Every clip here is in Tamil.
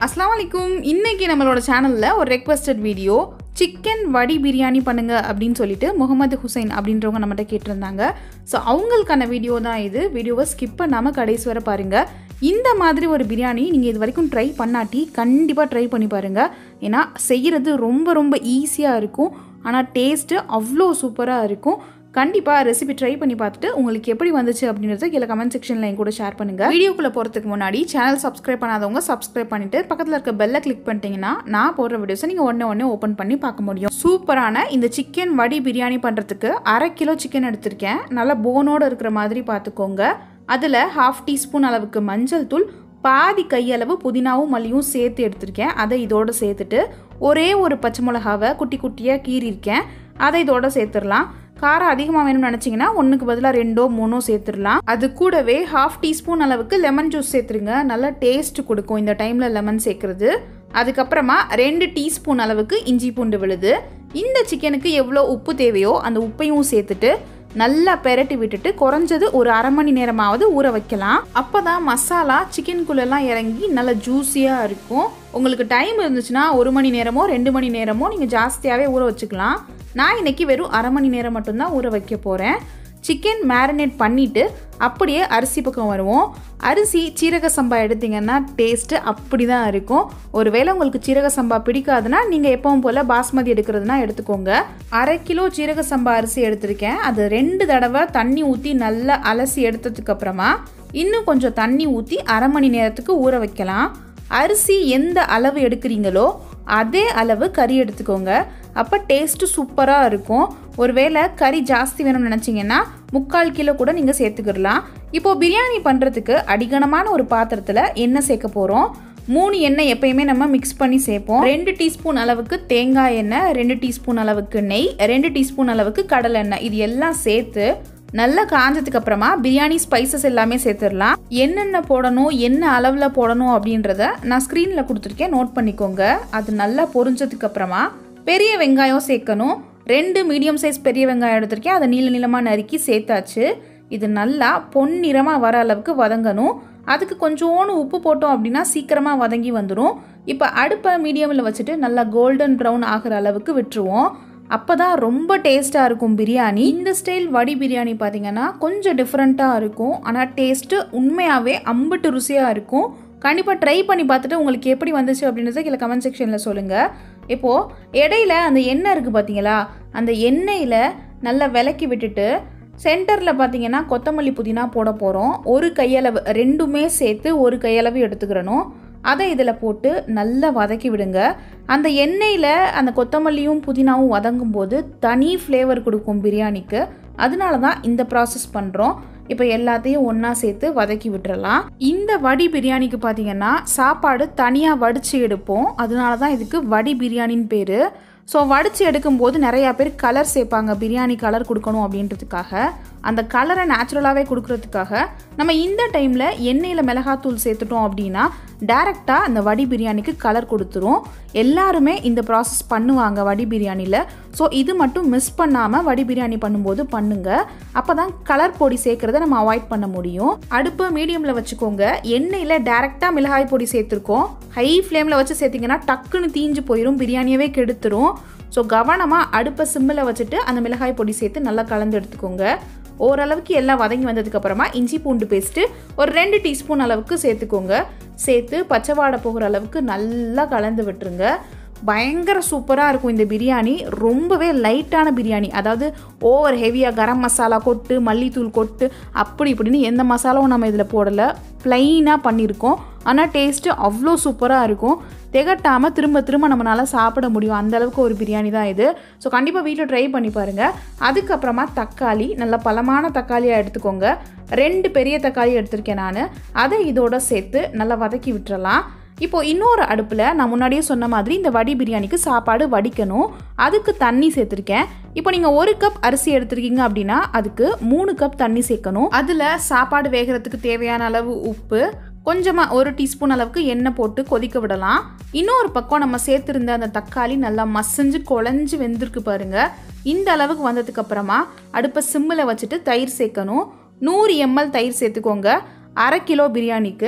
அஸ்லாம் வலைக்கும் இன்னைக்கு நம்மளோட சேனலில் ஒரு ரெக்வஸ்டட் வீடியோ சிக்கன் வடி பிரியாணி பண்ணுங்க அப்படின்னு சொல்லிட்டு முகமது ஹுசைன் அப்படின்றவங்க நம்மகிட்ட கேட்டிருந்தாங்க ஸோ அவங்களுக்கான வீடியோ தான் இது வீடியோவை ஸ்கிப் பண்ணாமல் கடைசி வரை பாருங்கள் இந்த மாதிரி ஒரு பிரியாணி நீங்கள் இது வரைக்கும் ட்ரை பண்ணாட்டி கண்டிப்பாக ட்ரை பண்ணி பாருங்கள் ஏன்னா செய்கிறது ரொம்ப ரொம்ப ஈஸியாக இருக்கும் ஆனால் டேஸ்ட்டு அவ்வளோ சூப்பராக இருக்கும் கண்டிப்பாக ரெசிபி ட்ரை பண்ணி பார்த்துட்டு உங்களுக்கு எப்படி வந்துச்சு அப்படின்றத கீழே கமெண்ட் செக்ஷனில் என் கூட ஷேர் பண்ணுங்கள் வீடியோக்குள்ளே போகிறதுக்கு முன்னாடி சேனல் சப்ஸ்கிரைப் பண்ணாதவங்க சப்ஸ்கிரைப் பண்ணிட்டு பக்கத்தில் இருக்க பெல்லை கிளிக் பண்ணிட்டீங்கன்னா நான் போடுற வீடியோஸை நீங்கள் உடனே உடனே ஓப்பன் பண்ணி பார்க்க முடியும் சூப்பரான இந்த சிக்கன் வடி பிரியாணி பண்ணுறதுக்கு அரை கிலோ சிக்கன் எடுத்திருக்கேன் நல்லா போனோடு இருக்கிற மாதிரி பார்த்துக்கோங்க அதில் ஹாஃப் டீஸ்பூன் அளவுக்கு மஞ்சள் தூள் பாதி கையளவு புதினாவும் மல்லியும் சேர்த்து எடுத்திருக்கேன் அதை இதோட சேர்த்துட்டு ஒரே ஒரு பச்சை மிளகாவை குட்டி குட்டியாக கீறியிருக்கேன் அதை இதோட சேர்த்துடலாம் காரம் அதிகமாக வேணும்னு நினச்சிங்கன்னா ஒன்றுக்கு பதிலாக ரெண்டோ மூணோ சேர்த்துடலாம் அது கூடவே ஹாஃப் டீஸ்பூன் அளவுக்கு லெமன் ஜூஸ் சேர்த்துருங்க நல்லா டேஸ்ட் கொடுக்கும் இந்த டைமில் லெமன் சேர்க்குறது அதுக்கப்புறமா ரெண்டு டீஸ்பூன் அளவுக்கு இஞ்சி பூண்டு விழுது இந்த சிக்கனுக்கு எவ்வளோ உப்பு தேவையோ அந்த உப்பையும் சேர்த்துட்டு நல்லா பெரட்டி விட்டுட்டு குறைஞ்சது ஒரு அரை மணி நேரமாவது ஊற வைக்கலாம் அப்போ தான் மசாலா சிக்கனுக்குள்ளெல்லாம் இறங்கி நல்லா ஜூஸியாக இருக்கும் உங்களுக்கு டைம் இருந்துச்சுன்னா ஒரு மணி நேரமோ ரெண்டு மணி நேரமோ நீங்கள் ஜாஸ்தியாகவே ஊற வச்சுக்கலாம் நான் இன்னைக்கு வெறும் அரை மணி நேரம் மட்டும்தான் ஊற வைக்க போகிறேன் சிக்கன் மேரினேட் பண்ணிவிட்டு அப்படியே அரிசி பக்கம் வருவோம் அரிசி சீரக சம்பா எடுத்திங்கன்னா டேஸ்ட்டு அப்படி தான் இருக்கும் ஒருவேளை உங்களுக்கு சீரக சம்பா பிடிக்காதுன்னா நீங்கள் எப்பவும் போல் பாஸ்மதி எடுக்கிறதுனா எடுத்துக்கோங்க அரை கிலோ சீரக சம்பா அரிசி எடுத்திருக்கேன் அது ரெண்டு தடவை தண்ணி ஊற்றி நல்லா அலசி எடுத்ததுக்கு அப்புறமா இன்னும் கொஞ்சம் தண்ணி ஊற்றி அரை மணி நேரத்துக்கு ஊற வைக்கலாம் அரிசி எந்த அளவு எடுக்கிறீங்களோ அதே அளவு கறி எடுத்துக்கோங்க அப்போ டேஸ்ட்டு சூப்பராக இருக்கும் ஒருவேளை கறி ஜாஸ்தி வேணும்னு நினச்சிங்கன்னா முக்கால் கிலோ கூட நீங்கள் சேர்த்துக்கிடலாம் இப்போது பிரியாணி பண்ணுறதுக்கு அடிகனமான ஒரு பாத்திரத்தில் எண்ணெய் சேர்க்க போகிறோம் மூணு எண்ணெய் எப்பயுமே நம்ம மிக்ஸ் பண்ணி சேர்ப்போம் ரெண்டு டீஸ்பூன் அளவுக்கு தேங்காய் எண்ணெய் ரெண்டு டீஸ்பூன் அளவுக்கு நெய் ரெண்டு டீஸ்பூன் அளவுக்கு கடலை எண்ணெய் இது எல்லாம் சேர்த்து நல்லா காஞ்சதுக்கு அப்புறமா பிரியாணி ஸ்பைசஸ் எல்லாமே சேர்த்துடலாம் என்னென்ன போடணும் என்ன அளவில் போடணும் அப்படின்றத நான் ஸ்க்ரீனில் கொடுத்துருக்கேன் நோட் பண்ணிக்கோங்க அது நல்லா பொரிஞ்சதுக்கு அப்புறமா பெரிய வெங்காயம் சேர்க்கணும் ரெண்டு மீடியம் சைஸ் பெரிய வெங்காயம் எடுத்திருக்கேன் அதை நீள நீளமாக நறுக்கி சேர்த்தாச்சு இது நல்லா பொன்னிறமாக வர அளவுக்கு வதங்கணும் அதுக்கு கொஞ்சோண்டு உப்பு போட்டோம் அப்படின்னா சீக்கிரமாக வதங்கி வந்துடும் இப்போ அடுப்பை மீடியமில் வச்சுட்டு நல்லா கோல்டன் ப்ரௌன் ஆகிற அளவுக்கு விட்டுருவோம் அப்போ தான் ரொம்ப டேஸ்ட்டாக இருக்கும் பிரியாணி இந்த ஸ்டைல் வடி பிரியாணி பார்த்தீங்கன்னா கொஞ்சம் டிஃப்ரெண்ட்டாக இருக்கும் ஆனால் டேஸ்ட்டு உண்மையாகவே அம்புட்டு ருசியாக இருக்கும் கண்டிப்பாக ட்ரை பண்ணி பார்த்துட்டு உங்களுக்கு எப்படி வந்துச்சு அப்படின்றத கீழே கமெண்ட் செக்ஷனில் சொல்லுங்கள் இப்போது இடையில அந்த எண்ணெய் இருக்குது பார்த்தீங்களா அந்த எண்ணெயில் நல்லா விலக்கி விட்டுட்டு சென்டரில் பார்த்தீங்கன்னா கொத்தமல்லி புதினா போட போகிறோம் ஒரு கையளவு ரெண்டுமே சேர்த்து ஒரு கையளவு எடுத்துக்கிறணும் அதை இதில் போட்டு நல்லா வதக்கி விடுங்க அந்த எண்ணெயில் அந்த கொத்தமல்லியும் புதினாவும் வதங்கும் போது தனி ஃப்ளேவர் கொடுக்கும் பிரியாணிக்கு அதனால தான் இந்த ப்ராசஸ் பண்ணுறோம் இப்போ எல்லாத்தையும் ஒன்றா சேர்த்து வதக்கி விட்டுறலாம் இந்த வடி பிரியாணிக்கு பார்த்தீங்கன்னா சாப்பாடு தனியாக வடித்து எடுப்போம் அதனால தான் இதுக்கு வடி பிரியாணின்னு பேர் ஸோ வடித்து எடுக்கும்போது நிறையா பேர் கலர் சேர்ப்பாங்க பிரியாணி கலர் கொடுக்கணும் அப்படின்றதுக்காக அந்த கலரை நேச்சுரலாகவே கொடுக்கறதுக்காக நம்ம இந்த டைமில் எண்ணெயில் மிளகாத்தூள் சேர்த்துட்டோம் அப்படின்னா டேரெக்டாக அந்த வடி பிரியாணிக்கு கலர் கொடுத்துரும் எல்லாருமே இந்த ப்ராசஸ் பண்ணுவாங்க வடி பிரியாணியில் ஸோ இது மட்டும் மிஸ் பண்ணாமல் வடி பிரியாணி பண்ணும்போது பண்ணுங்க அப்போ தான் கலர் பொடி சேர்க்குறத நம்ம அவாய்ட் பண்ண முடியும் அடுப்பு மீடியமில் வச்சுக்கோங்க எண்ணெயில் டேரெக்டாக மிளகாய் பொடி சேர்த்துருக்கோம் ஹை ஃப்ளேமில் வச்சு சேர்த்திங்கன்னா டக்குன்னு தீஞ்சு போயிடும் பிரியாணியவே கெடுத்துரும் ஸோ கவனமாக அடுப்பை சிம்மில் வச்சுட்டு அந்த மிளகாய் பொடி சேர்த்து நல்லா கலந்து எடுத்துக்கோங்க ஓரளவுக்கு எல்லாம் வதங்கி வந்ததுக்கப்புறமா இஞ்சி பூண்டு பேஸ்ட்டு ஒரு ரெண்டு டீஸ்பூன் அளவுக்கு சேர்த்துக்கோங்க சேர்த்து பச்சை வாடை போகிற அளவுக்கு நல்லா கலந்து விட்டுருங்க பயங்கர சூப்பராக இருக்கும் இந்த பிரியாணி ரொம்பவே லைட்டான பிரியாணி அதாவது ஓவர் ஹெவியாக கரம் மசாலா கொட்டு மல்லித்தூள் கொட்டு அப்படி இப்படின்னு எந்த மசாலாவும் நம்ம இதில் போடலை ப்ளைனாக பண்ணியிருக்கோம் ஆனால் டேஸ்ட்டு அவ்வளோ சூப்பராக இருக்கும் திகட்டாமல் திரும்ப திரும்ப நம்மளால் சாப்பிட முடியும் அந்தளவுக்கு ஒரு பிரியாணி தான் இது ஸோ கண்டிப்பாக வீட்டில் ட்ரை பண்ணி பாருங்கள் அதுக்கப்புறமா தக்காளி நல்ல பழமான தக்காளியாக எடுத்துக்கோங்க ரெண்டு பெரிய தக்காளி எடுத்திருக்கேன் நான் அதை இதோட சேர்த்து நல்லா வதக்கி விட்டுறலாம் இப்போ இன்னொரு அடுப்பில் நான் முன்னாடியே சொன்ன மாதிரி இந்த வடி பிரியாணிக்கு சாப்பாடு வடிக்கணும் அதுக்கு தண்ணி சேர்த்துருக்கேன் இப்போ நீங்கள் ஒரு கப் அரிசி எடுத்திருக்கீங்க அப்படின்னா அதுக்கு மூணு கப் தண்ணி சேர்க்கணும் அதில் சாப்பாடு வேகிறதுக்கு தேவையான அளவு உப்பு கொஞ்சமாக ஒரு டீஸ்பூன் அளவுக்கு எண்ணெய் போட்டு கொதிக்க விடலாம் இன்னொரு பக்கம் நம்ம சேர்த்துருந்த அந்த தக்காளி நல்லா மசிஞ்சு குழஞ்சு வெந்திருக்கு பாருங்க இந்த அளவுக்கு வந்ததுக்கு அப்புறமா அடுப்பை சிம்மில் வச்சுட்டு தயிர் சேர்க்கணும் நூறு எம்எல் தயிர் சேர்த்துக்கோங்க அரை கிலோ பிரியாணிக்கு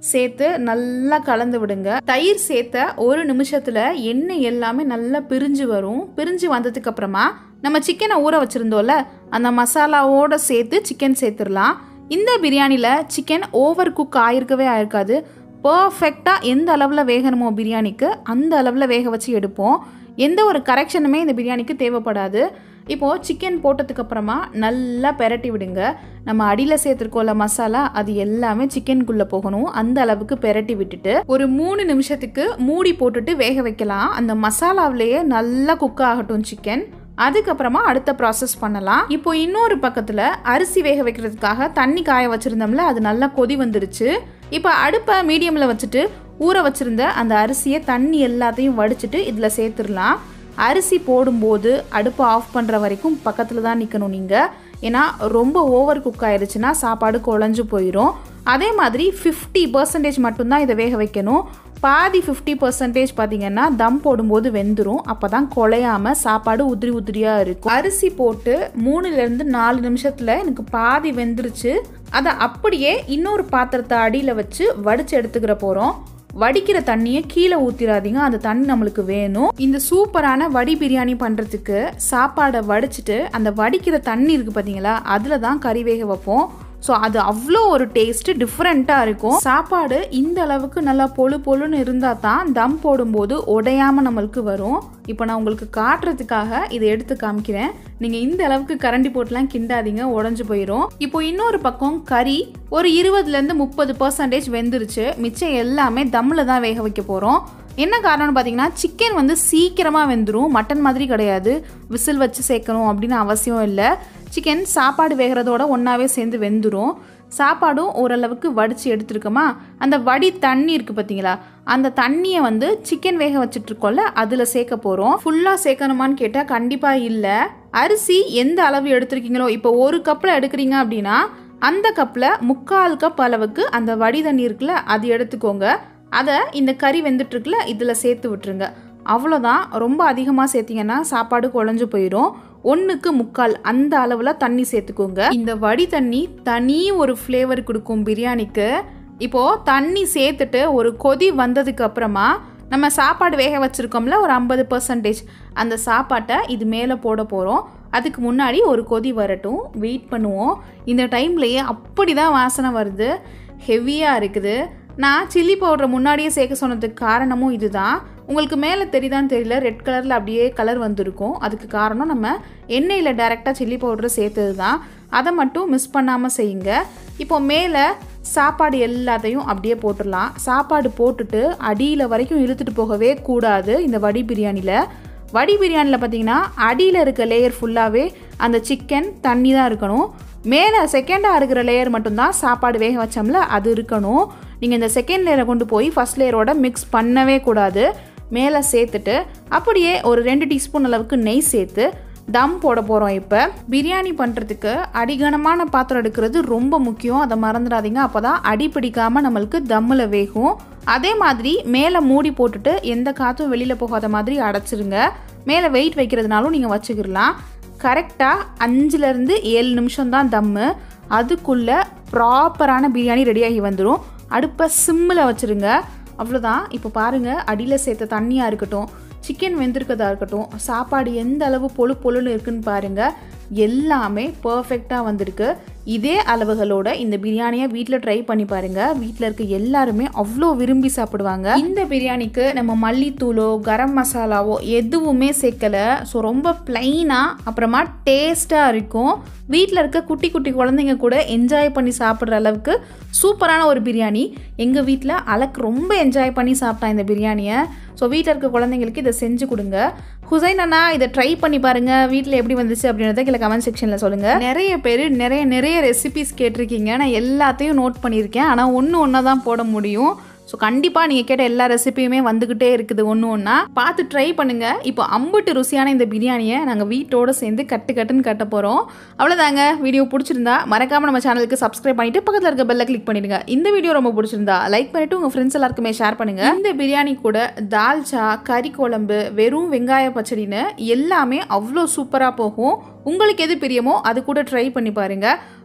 சேர்த்து நல்லா கலந்து விடுங்க தயிர் சேர்த்த ஒரு நிமிஷத்தில் எண்ணெய் எல்லாமே நல்லா பிரிஞ்சு வரும் பிரிஞ்சு வந்ததுக்கு அப்புறமா நம்ம சிக்கனை ஊற வச்சுருந்தோம்ல அந்த மசாலாவோட சேர்த்து சிக்கன் சேர்த்துடலாம் இந்த பிரியாணியில் சிக்கன் ஓவர் குக் ஆயிருக்கவே ஆயிருக்காது பர்ஃபெக்டாக எந்த அளவில் வேகணுமோ பிரியாணிக்கு அந்த அளவில் வேக வச்சு எடுப்போம் எந்த ஒரு கரெக்ஷனுமே இந்த பிரியாணிக்கு தேவைப்படாது இப்போது சிக்கன் போட்டதுக்கு அப்புறமா நல்லா பெரட்டி விடுங்க நம்ம அடியில் சேர்த்துருக்கோம்ல மசாலா அது எல்லாமே சிக்கனுக்குள்ளே போகணும் அந்த அளவுக்கு பெரட்டி விட்டுட்டு ஒரு மூணு நிமிஷத்துக்கு மூடி போட்டுட்டு வேக வைக்கலாம் அந்த மசாலாவிலேயே நல்லா குக் ஆகட்டும் சிக்கன் அதுக்கப்புறமா அடுத்த ப்ராசஸ் பண்ணலாம் இப்போ இன்னொரு பக்கத்தில் அரிசி வேக வைக்கிறதுக்காக தண்ணி காய வச்சுருந்தோம்ல அது நல்லா கொதி வந்துருச்சு இப்போ அடுப்பை மீடியமில் வச்சுட்டு ஊற வச்சுருந்த அந்த அரிசியை தண்ணி எல்லாத்தையும் வடிச்சிட்டு இதில் சேர்த்துடலாம் அரிசி போடும்போது அடுப்பை ஆஃப் பண்ணுற வரைக்கும் பக்கத்தில் தான் நிற்கணும் நீங்கள் ஏன்னா ரொம்ப ஓவர் குக் ஆயிடுச்சுன்னா சாப்பாடு குழஞ்சு போயிடும் அதே மாதிரி ஃபிஃப்டி பர்சன்டேஜ் மட்டும்தான் இதை வேக வைக்கணும் பாதி ஃபிஃப்டி பர்சன்டேஜ் பார்த்தீங்கன்னா தம் போடும்போது வெந்துடும் அப்போ தான் குலையாமல் சாப்பாடு உதிரி உதிரியாக இருக்கும் அரிசி போட்டு மூணுலேருந்து நாலு நிமிஷத்தில் எனக்கு பாதி வெந்துருச்சு அதை அப்படியே இன்னொரு பாத்திரத்தை அடியில் வச்சு வடித்து எடுத்துக்கிற போகிறோம் வடிக்கிற தண்ணியை கீழே ஊற்றிடாதீங்க அந்த தண்ணி நம்மளுக்கு வேணும் இந்த சூப்பரான வடி பிரியாணி பண்ணுறதுக்கு சாப்பாடை வடிச்சிட்டு அந்த வடிக்கிற தண்ணி இருக்குது பார்த்தீங்களா அதில் தான் கறி வேக வைப்போம் ஸோ அது அவ்வளோ ஒரு டேஸ்ட்டு டிஃப்ரெண்ட்டாக இருக்கும் சாப்பாடு இந்த அளவுக்கு நல்லா பொழு பொழுன்னு இருந்தால் தான் தம் போடும்போது உடையாமல் நம்மளுக்கு வரும் இப்போ நான் உங்களுக்கு காட்டுறதுக்காக இதை எடுத்து காமிக்கிறேன் நீங்கள் இந்த அளவுக்கு கரண்டி போட்டுலாம் கிண்டாதீங்க உடஞ்சி போயிடும் இப்போ இன்னொரு பக்கம் கறி ஒரு இருபதுலேருந்து முப்பது பர்சன்டேஜ் வெந்துருச்சு மிச்சம் எல்லாமே தம்மில் தான் வேக வைக்க போகிறோம் என்ன காரணம்னு பார்த்தீங்கன்னா சிக்கன் வந்து சீக்கிரமாக வெந்துடும் மட்டன் மாதிரி கிடையாது விசில் வச்சு சேர்க்கணும் அப்படின்னு அவசியம் இல்லை சிக்கன் சாப்பாடு வேகிறதோட ஒன்றாவே சேர்ந்து வெந்துடும் சாப்பாடும் ஓரளவுக்கு வடித்து எடுத்துருக்கோமா அந்த வடி தண்ணி இருக்குது பார்த்தீங்களா அந்த தண்ணியை வந்து சிக்கன் வேக வச்சுட்ருக்கோம்ல அதில் சேர்க்க போகிறோம் ஃபுல்லாக சேர்க்கணுமான்னு கேட்டால் கண்டிப்பாக இல்லை அரிசி எந்த அளவு எடுத்திருக்கீங்களோ இப்போ ஒரு கப்பில் எடுக்கிறீங்க அப்படின்னா அந்த கப்பில் முக்கால் கப் அளவுக்கு அந்த வடி தண்ணி இருக்குல்ல அது எடுத்துக்கோங்க அதை இந்த கறி வெந்துட்டுருக்குல இதில் சேர்த்து விட்டுருங்க அவ்வளோதான் ரொம்ப அதிகமாக சேர்த்திங்கன்னா சாப்பாடு குழஞ்சு போயிடும் ஒன்றுக்கு முக்கால் அந்த அளவில் தண்ணி சேர்த்துக்கோங்க இந்த வடி தண்ணி தனி ஒரு ஃப்ளேவர் கொடுக்கும் பிரியாணிக்கு இப்போது தண்ணி சேர்த்துட்டு ஒரு கொதி வந்ததுக்கு அப்புறமா நம்ம சாப்பாடு வேக வச்சுருக்கோம்ல ஒரு ஐம்பது பர்சன்டேஜ் அந்த சாப்பாட்டை இது மேலே போட போகிறோம் அதுக்கு முன்னாடி ஒரு கொதி வரட்டும் வெயிட் பண்ணுவோம் இந்த டைம்லேயே அப்படி தான் வாசனை வருது ஹெவியாக இருக்குது நான் சில்லி பவுடரை முன்னாடியே சேர்க்க சொன்னதுக்கு காரணமும் இதுதான் உங்களுக்கு மேலே தெரியுதான்னு தெரியல ரெட் கலரில் அப்படியே கலர் வந்திருக்கும் அதுக்கு காரணம் நம்ம எண்ணெயில் டைரெக்டாக சில்லி பவுடரை சேர்த்தது தான் அதை மட்டும் மிஸ் பண்ணாமல் செய்யுங்க இப்போ மேலே சாப்பாடு எல்லாத்தையும் அப்படியே போட்டுடலாம் சாப்பாடு போட்டுட்டு அடியில் வரைக்கும் இழுத்துட்டு போகவே கூடாது இந்த வடி பிரியாணியில் வடி பிரியாணியில் பார்த்தீங்கன்னா அடியில் இருக்க லேயர் ஃபுல்லாகவே அந்த சிக்கன் தண்ணி தான் இருக்கணும் மேலே செகண்டாக இருக்கிற லேயர் மட்டும்தான் சாப்பாடு வேக வச்சோம்ல அது இருக்கணும் நீங்கள் இந்த செகண்ட் லேயரை கொண்டு போய் ஃபஸ்ட் லேயரோட மிக்ஸ் பண்ணவே கூடாது மேலே சேர்த்துட்டு அப்படியே ஒரு ரெண்டு டீஸ்பூன் அளவுக்கு நெய் சேர்த்து தம் போட போகிறோம் இப்போ பிரியாணி பண்ணுறதுக்கு அடிகனமான பாத்திரம் எடுக்கிறது ரொம்ப முக்கியம் அதை மறந்துடாதீங்க அப்போ தான் அடி பிடிக்காமல் நம்மளுக்கு தம்மில் வேகும் அதே மாதிரி மேலே மூடி போட்டுட்டு எந்த காற்றும் வெளியில் போகாத மாதிரி அடைச்சிருங்க மேலே வெயிட் வைக்கிறதுனாலும் நீங்கள் வச்சுக்கிடலாம் கரெக்டாக அஞ்சுலேருந்து ஏழு நிமிஷம் தான் தம்மு அதுக்குள்ளே ப்ராப்பரான பிரியாணி ரெடியாகி வந்துடும் அடுப்பை சிம்மில் வச்சுருங்க அவ்வளோதான் இப்போ பாருங்கள் அடியில் சேர்த்த தண்ணியாக இருக்கட்டும் சிக்கன் வெந்திருக்கதா இருக்கட்டும் சாப்பாடு எந்த அளவு பொழு பொழுன்னு இருக்குன்னு பாருங்கள் எல்லாமே பர்ஃபெக்டாக வந்திருக்கு இதே அளவுகளோட இந்த பிரியாணியை வீட்டில் ட்ரை பண்ணி பாருங்க வீட்டில் இருக்க எல்லாருமே அவ்வளோ விரும்பி சாப்பிடுவாங்க இந்த பிரியாணிக்கு நம்ம மல்லித்தூளோ கரம் மசாலாவோ எதுவுமே சேர்க்கல ஸோ ரொம்ப பிளைனாக அப்புறமா டேஸ்ட்டாக இருக்கும் வீட்டில் இருக்க குட்டி குட்டி குழந்தைங்க கூட என்ஜாய் பண்ணி சாப்பிட்ற அளவுக்கு சூப்பரான ஒரு பிரியாணி எங்கள் வீட்டில் அலக் ரொம்ப என்ஜாய் பண்ணி சாப்பிட்டான் இந்த பிரியாணியை ஸோ வீட்டில் இருக்க குழந்தைங்களுக்கு இதை செஞ்சு கொடுங்க ஹுசைன் அண்ணா இதை ட்ரை பண்ணி பாருங்க வீட்டில் எப்படி வந்துச்சு அப்படின்றத கீழே கமெண்ட் செக்ஷனில் சொல்லுங்கள் நிறைய பேர் நிறைய நிறைய ரெசிபிஸ் கேட்டிருக்கீங்க நான் எல்லாத்தையும் நோட் பண்ணியிருக்கேன் ஆனால் ஒன்று ஒன்றா தான் போட முடியும் ஸோ கண்டிப்பாக நீங்கள் கேட்ட எல்லா ரெசிபியுமே வந்துக்கிட்டே இருக்குது ஒன்று ஒன்றா பார்த்து ட்ரை பண்ணுங்கள் இப்போ அம்புட்டு ருசியான இந்த பிரியாணியை நாங்கள் வீட்டோடு சேர்ந்து கட்டு கட்டுன்னு கட்ட போகிறோம் அவ்வளோதாங்க வீடியோ பிடிச்சிருந்தா மறக்காமல் நம்ம சேனலுக்கு சப்ஸ்கிரைப் பண்ணிட்டு பக்கத்தில் இருக்க பெல்லை கிளிக் பண்ணிடுங்க இந்த வீடியோ ரொம்ப பிடிச்சிருந்தா லைக் பண்ணிட்டு உங்கள் ஃப்ரெண்ட்ஸ் எல்லாருக்குமே ஷேர் பண்ணுங்கள் இந்த பிரியாணி கூட தால்ச்சா கறி குழம்பு வெறும் வெங்காய பச்சடின்னு எல்லாமே அவ்வளோ சூப்பராக போகும் உங்களுக்கு எது பிரியமோ அது கூட ட்ரை பண்ணி பாருங்கள்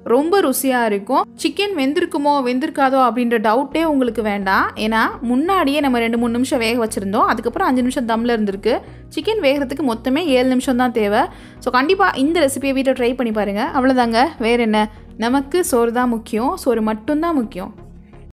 ரொம்ப ருசியாக இருக்கும் சிக்கன் வெந்திருக்குமோ வெந்திருக்காதோ அப்படின்ற டவுட்டே உங்களுக்கு வேண்டாம் ஏன்னா முன்னாடியே நம்ம ரெண்டு மூணு நிமிஷம் வேக வச்சுருந்தோம் அதுக்கப்புறம் அஞ்சு நிமிஷம் தம்மில் இருந்திருக்கு சிக்கன் வேகிறதுக்கு மொத்தமே ஏழு நிமிஷம் தான் தேவை ஸோ கண்டிப்பாக இந்த ரெசிபியை வீட்டில் ட்ரை பண்ணி பாருங்கள் அவ்வளோதாங்க வேறு என்ன நமக்கு சோறு தான் முக்கியம் சோறு மட்டும்தான் முக்கியம்